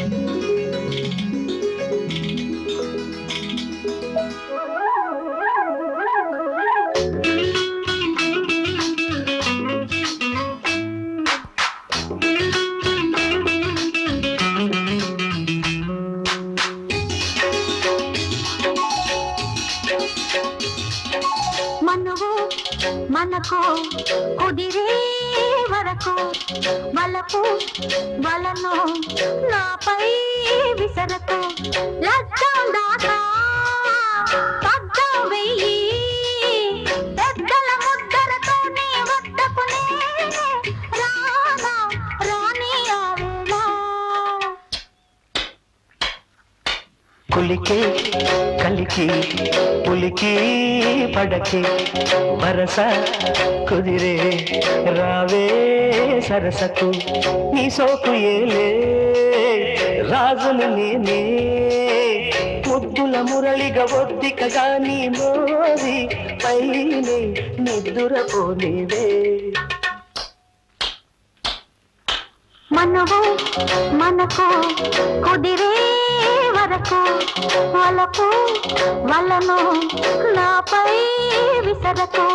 మనువు మనకు కుదిరే వరకు వలకు వలను నాపై విసరకు లగ్గం దాకా పగ్గం వెయ్యి పెద్దల ముద్దరతో నీ వద్దకు నేనే రానా రాని ఆవేళ కులికి కలికి పులికి పడకి వరస కుదిరే రావే సరసకు నీ సోకు ఏలే రాజును నేనే ముద్దుల మురళిగా ఒద్దికగా నీ మోది పైనే నిద్దురపోనివే మనవు మనకు కుదిరే వరకు వలకు వలను నాపై విసరకు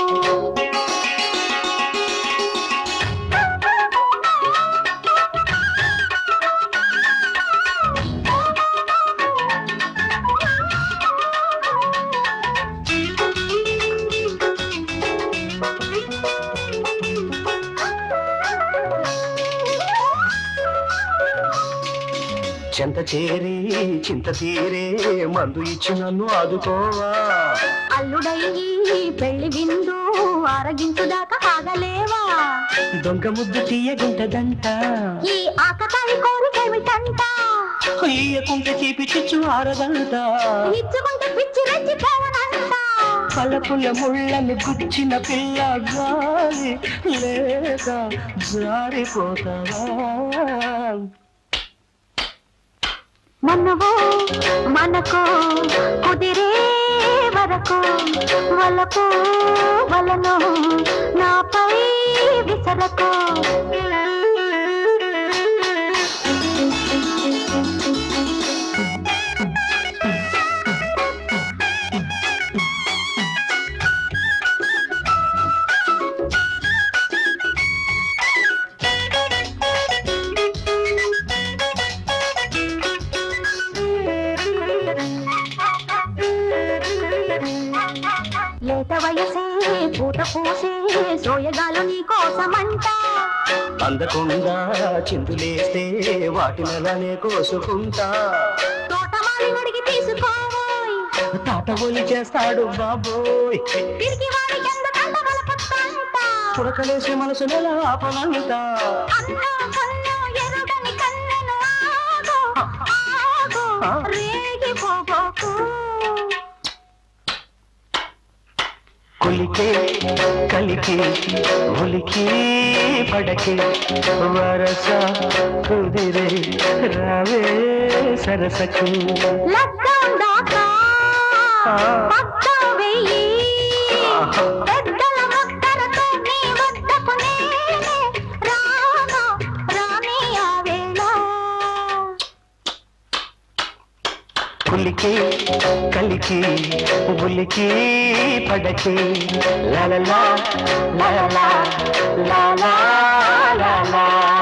చెంత చేరి చింత తీరే మందు ఇచ్చి నన్ను ఆదుకోవా అల్లుడయ్యి పెళ్లి విందు ఆరగించుదాకా ఆగలేవా దొంగ ముద్దు తీయగుంటదంట ఈ ఆకతాయి కోరికేమిటంట ఈయకుంటే తీపి చిచ్చు ఆరదంట ఇచ్చుకుంటే పిచ్చి రెచ్చిపోవనంట పలపుల ముళ్ళను గుచ్చిన పిల్ల గాలి లేక జారిపోతావా మనవు మనకు కుదిరే వరకు వలకు వలను నాపై విసరకు లేత వయసే పూత పూసే సోయగాలు నీ కోసమంట అందకుండా చిందులేస్తే వాటి నెలనే కోసుకుంటా తోటమాలి అడిగి తీసుకోవోయ్ తాత ఒలి చేస్తాడు బాబోయ్ తిరిగి వాడి ఎందుకంట బలపత్తంట పుడకలేసి మనసు నెల ఆపనంట అన్నో కన్నో ఎరుగని కన్నెను ఆగు ఆగు రేగిపోబోకు కులికే కలికి ఉలికి పడకి వరస కుదిరే రావే సరసకు లగ్గం దాకా పక్కం వెయ్యి పెద్దల ముద్దరతో నీ వద్దకు నేనే రానా రాని ఆవేళ కులికి కలికి ఉలికి పడకి లలలా లలలా లలా లలా